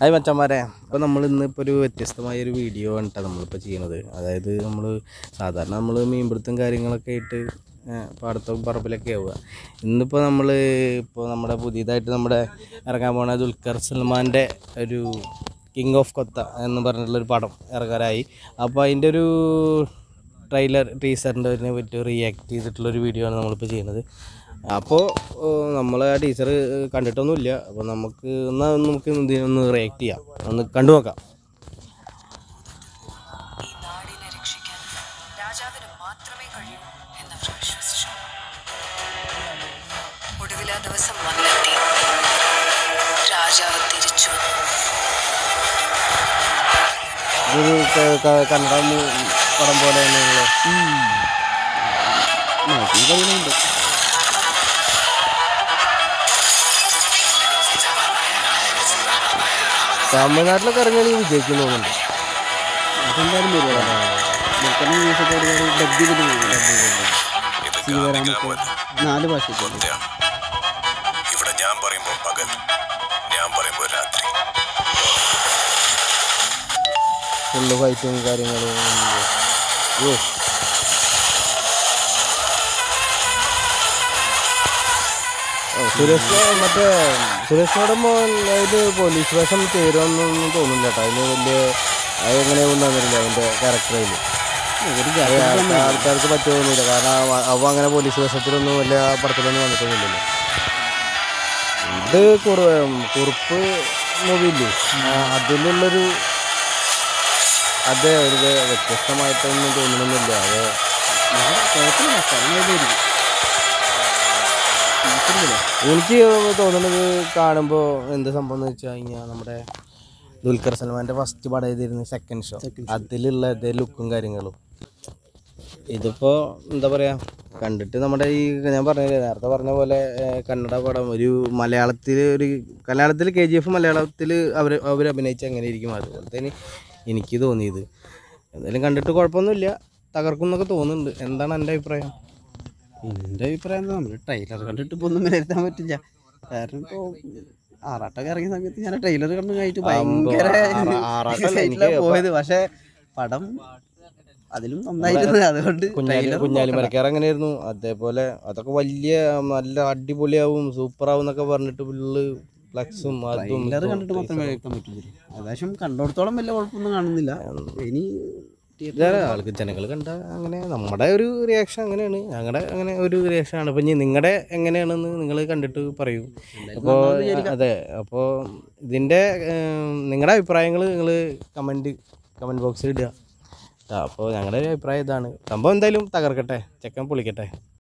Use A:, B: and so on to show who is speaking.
A: Hi മച്ചന്മാരെ ഇപ്പോൾ നമ്മൾ ഇന്നിപ്പോൾ ഒരു വ്യത്യസ്തമായ ഒരു വീഡിയോ ആണ് കേട്ടോ നമ്മളിപ്പോൾ ചെയ്യണത് അതായത് നമ്മൾ സാധാരണ നമ്മൾ മീൻപിടുത്തം കാര്യങ്ങളൊക്കെ ആയിട്ട് ഏഹ്, പാടത്തും പറമ്പിലൊക്കെ ആവുക ഇന്നിപ്പോൾ നമ്മൾ ഇപ്പോൾ നമ്മുടെ പുതിയതായിട്ട് നമ്മുടെ ഇറങ്ങാൻ പോണ ദുൽഖർ സൽമാൻ്റെ ഒരു കിങ് ഓഫ് കൊത്ത എന്ന് പറഞ്ഞിട്ടുള്ളൊരു പടം ഇറങ്ങാനായി അപ്പോൾ അതിൻ്റെ ഒരു ട്രെയിലർ ടീച്ചറിൻ്റെ അതിനെ പറ്റി റിയാക്ട് ചെയ്തിട്ടുള്ളൊരു വീഡിയോ ആണ് നമ്മളിപ്പോൾ ചെയ്യുന്നത് അപ്പോൾ നമ്മൾ ആ ടീച്ചർ കണ്ടിട്ടൊന്നുമില്ല അപ്പോൾ നമുക്ക് എന്നാൽ നമുക്ക് ഇതിനൊന്ന് റിയാക്ട് ചെയ്യാം ഒന്ന് കണ്ടു നോക്കാം
B: ഈ നാടിനെ രക്ഷിക്കാൻ രാജാവിന് മാത്രമേ കഴിയൂ എന്നവർ വിശ്വസിച്ചു ഒടുവിൽ ആ ദിവസം വന്നെത്തി രാജാവ് തിരിച്ചു വന്നു.
A: ഇതൊരു ക- ക- കന്നഡ മൂ- പടം പോലെ തന്നെയാണല്ലോ തമിഴ്നാട്ടിലൊക്കെ ഇറങ്ങുകയാണെങ്കിൽ വിജയിക്കും തോന്നുന്നുണ്ട്
C: അതെന്തായാലും വരുവാ ദുൽഖറിന്റെ മ്യൂസിക് ഒരുപാട് ഡബ് ചെയ്തിട്ട് ശിവരാമൊക്കെ നാല് ഭാഷയ്ക്ക്
D: ഒറ്റയാണ് ഇവിടെ ഞാൻ പറയുമ്പോൾ പകൽ ഞാൻ പറയുമ്പോൾ രാത്രി
A: ഫുള്ള് ഫൈറ്റും കാര്യങ്ങളും ഓ ഓ, സുരേഷ് മറ്റേ സുരേഷിനോട് അതിൽ പോലീസ് വേഷം ചേരുമെന്നൊന്നും തോന്നുന്നില്ല കേട്ടോ അതിന് വലിയ അതെങ്ങനെയൊന്നും തന്നിട്ടില്ല അതിൻ്റെ ക്യാരക്ടറിൽ
C: ഒരു
A: ആൾക്കാർക്ക് പറ്റുമൊന്നുമില്ല കാരണം അവ- അവ അങ്ങനെ പോലീസ് വേഷത്തിലൊന്നും വലിയ പടത്തിലൊന്നും വന്നിട്ടൊന്നുമില്ലല്ലോ ഇത് കുറു കുറുപ്പ് മൂവിയില്ലേ അതിലുള്ളൊരു അതെ ഒരു വെ- വ്യത്യസ്തമായിട്ടൊന്നും തോന്നണമെന്നില്ല അത്
C: കുഴപ്പമില്ല സ്ഥലം ഏതായിരിക്കും
A: എനിക്ക് തോന്നുന്നത് കാണുമ്പോൾ എന്ത് സംഭവം എന്ന് വെച്ച് കഴിഞ്ഞാൽ നമ്മുടെ ദുൽഖർ സൽമാൻ്റെ ഫസ്റ്റ് പടം ചെയ്തിരുന്നു സെക്കൻഡ് ഷോ അതിലുള്ള അതേ ലുക്കും കാര്യങ്ങളും ഇതിപ്പോൾ എന്താ പറയുക കണ്ടിട്ട് നമ്മുടെ ഈ ഞാൻ പറഞ്ഞില്ലേ നേരത്തെ പറഞ്ഞ പോലെ ഏഹ്, കന്നഡ പടം ഒരു മലയാളത്തിൽ ഒരു മലയാളത്തിൽ കെ ജി എഫ് മലയാളത്തിൽ അവർ അവർ അഭിനയിച്ച എങ്ങനെ ഇരിക്കും അതുപോലെ തന്നെ എനിക്ക് തോന്നിയത് എന്തായാലും കണ്ടിട്ട് കുഴപ്പമൊന്നുമില്ല തകർക്കും എന്നൊക്കെ തോന്നുന്നുണ്ട് എന്താണ് എൻ്റെ അഭിപ്രായം
C: എൻ്റെ അഭിപ്രായം എന്താ നമ്മൾ ട്രെയിലർ കണ്ടിട്ട് ഇപ്പോൾ ഒന്നും വിലയിരുത്താൻ പറ്റില്ല കാരണം ഇപ്പോൾ ആറാട്ടൊക്കെ ഇറങ്ങിയ സമയത്ത് ഞാൻ ട്രെയിലർ കണ്ടു കഴിഞ്ഞിട്ട് ഭയങ്കര
A: ആറാ- ആറാട്ടല്ല,
C: excited ലാ
A: എനിക്ക്
C: പോയത് പക്ഷേ പടം അതിലും നന്നായിരുന്നു അതുകൊണ്ട്
A: കുഞ്ഞാലി
C: trailer
A: കുഞ്ഞാലി
C: നോക്കണ്ട.
A: മരക്കാർ അങ്ങനെയായിരുന്നു അതേപോലെ അതൊക്കെ വലിയ നല്ല അടിപൊളിയാവും സൂപ്പറാവും എന്നൊക്കെ പറഞ്ഞിട്ട് ഫുള്ള് ഫ്ലക്സും അതും
C: ട്രെയിലർ
A: ഇതും
C: കണ്ടിട്ട് മാത്രമേ വിലയിരുത്താൻ പറ്റുള്ളൂ ഏകദേശം കണ്ടോടത്തോളം വലിയ കുഴപ്പമൊന്നും കാണുന്നില്ല ഇനി
A: ഇതാണ് ആൾക്ക് ജനങ്ങൾ കണ്ട അങ്ങനെ നമ്മുടെ ഒരു റിയാക്ഷൻ അങ്ങനെയാണ് ഞങ്ങളുടെ അങ്ങനെ ഒരു റിയാക്ഷൻ ആണ് അപ്പം ഇനി നിങ്ങളുടെ എങ്ങനെയാണെന്ന് നിങ്ങൾ കണ്ടിട്ട് പറയൂ അപ്പോൾ അതെ അപ്പോൾ ഇതിൻ്റെ നിങ്ങളുടെ അഭിപ്രായങ്ങൾ നിങ്ങൾ കമൻറ്റ് കമൻറ്റ് ബോക്സിൽ ഇടുക അപ്പോൾ ഞങ്ങളുടെ ഒരു അഭിപ്രായം ഇതാണ് സംഭവം എന്തായാലും തകർക്കട്ടെ ചെക്കൻ പൊളിക്കട്ടെ